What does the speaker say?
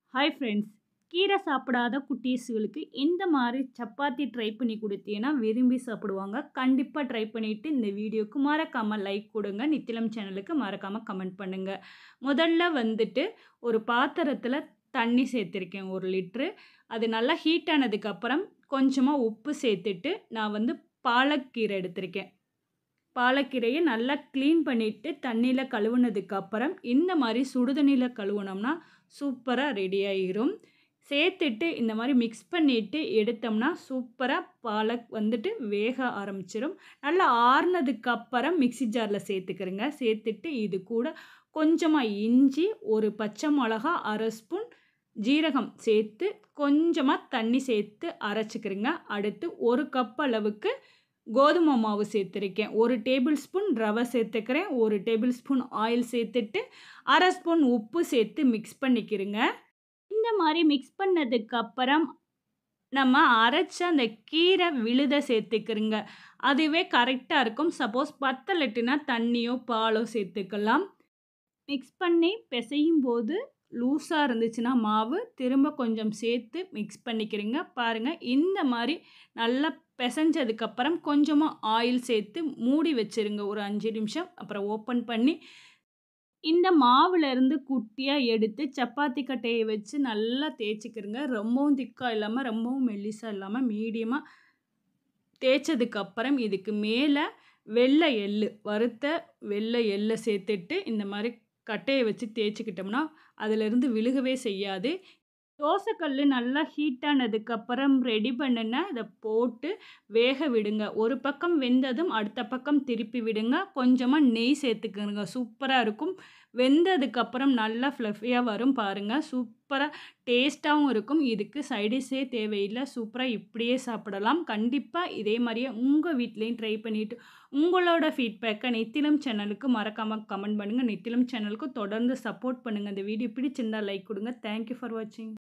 hi friends கீரை சாப்பிடாத குட்டீஸுகளுக்கு இந்த மாதிரி சப்பாத்தி ட்ரை பண்ணி கொடுத்தீங்கன்னா விரும்பி சாப்பிடுவாங்க கண்டிப்பாக ட்ரை பண்ணிவிட்டு இந்த வீடியோக்கு மறக்காமல் லைக் கொடுங்க நித்திலம் சேனலுக்கு மறக்காமல் கமெண்ட் பண்ணுங்கள் முதல்ல வந்துட்டு ஒரு பாத்திரத்தில் தண்ணி சேர்த்துருக்கேன் ஒரு லிட்ரு அது நல்லா ஹீட் ஆனதுக்கப்புறம் கொஞ்சமாக உப்பு சேர்த்துட்டு நான் வந்து பாலக்கீரை எடுத்திருக்கேன் பாலக்கீரையை நல்லா க்ளீன் பண்ணிவிட்டு தண்ணியில் கழுவுனதுக்கப்புறம் இந்த மாதிரி சுடுதண்ணியில் கழுவுனோம்னா சூப்பராக ரெடி ஆயிரும் சேர்த்துட்டு இந்த மாதிரி மிக்ஸ் பண்ணிவிட்டு எடுத்தோம்னா சூப்பராக பாலக் வந்துட்டு வேக ஆரம்பிச்சிடும் நல்லா ஆறுனதுக்கப்புறம் மிக்ஸி ஜாரில் சேர்த்துக்கிறேங்க சேர்த்துட்டு இது கூட கொஞ்சமாக இஞ்சி ஒரு பச்சை மிளகா அரை ஸ்பூன் ஜீரகம் சேர்த்து கொஞ்சமாக தண்ணி சேர்த்து அரைச்சிக்கிறேங்க அடுத்து ஒரு கப் அளவுக்கு கோதுமை மாவு சேர்த்துருக்கேன் ஒரு டேபிள் ஸ்பூன் ரவை சேர்த்துக்கிறேன் ஒரு டேபிள் ஸ்பூன் ஆயில் சேர்த்துட்டு அரை ஸ்பூன் உப்பு சேர்த்து மிக்ஸ் பண்ணிக்கிறேங்க இந்த மாதிரி மிக்ஸ் பண்ணதுக்கப்புறம் நம்ம அரைச்ச அந்த கீரை விழுத சேர்த்துக்கிறோங்க அதுவே கரெக்டாக இருக்கும் சப்போஸ் பத்தலட்டுனா தண்ணியோ பாலோ சேர்த்துக்கலாம் மிக்ஸ் பண்ணி பிசையும் போது லூஸாக இருந்துச்சுன்னா மாவு திரும்ப கொஞ்சம் சேர்த்து மிக்ஸ் பண்ணிக்கிறீங்க பாருங்கள் இந்த மாதிரி நல்லா பிசைஞ்சதுக்கப்புறம் கொஞ்சமாக ஆயில் சேர்த்து மூடி வச்சுருங்க ஒரு அஞ்சு நிமிஷம் அப்புறம் ஓப்பன் பண்ணி இந்த மாவுலேருந்து குட்டியாக எடுத்து சப்பாத்தி கட்டையை வச்சு நல்லா தேய்ச்சிக்கிறங்க ரொம்பவும் திக்காக இல்லாமல் ரொம்பவும் மெல்லிசாக இல்லாமல் மீடியமாக தேய்ச்சதுக்கப்புறம் இதுக்கு மேலே வெள்ளை எள்ளு வறுத்த வெள்ளை எள்ளை சேர்த்துட்டு இந்த மாதிரி கட்டையை வச்சு தேய்ச்சிக்கிட்டோம்னா அதிலிருந்து விழுகவே செய்யாது தோசைக்கல் நல்லா ஹீட்டானதுக்கப்புறம் ரெடி பண்ணுன இதை போட்டு வேக விடுங்க ஒரு பக்கம் வெந்ததும் அடுத்த பக்கம் திருப்பி விடுங்க கொஞ்சமாக நெய் சேர்த்துக்கணுங்க சூப்பராக இருக்கும் வெந்ததுக்கப்புறம் நல்லா ஃப்ளஃபியாக வரும் பாருங்கள் சூப்பராக டேஸ்ட்டாகவும் இருக்கும் இதுக்கு சைடிஷே தேவையில்லை சூப்பராக இப்படியே சாப்பிடலாம் கண்டிப்பாக இதே மாதிரியே உங்கள் வீட்லேயும் ட்ரை பண்ணிவிட்டு உங்களோட ஃபீட்பேக்கை நெத்திலம் சேனலுக்கு மறக்காமல் கமெண்ட் பண்ணுங்கள் நெத்திலம் சேனலுக்கு தொடர்ந்து சப்போர்ட் பண்ணுங்கள் இந்த வீடியோ பிடிச்சிருந்தால் லைக் கொடுங்க தேங்க்யூ ஃபார் வாட்சிங்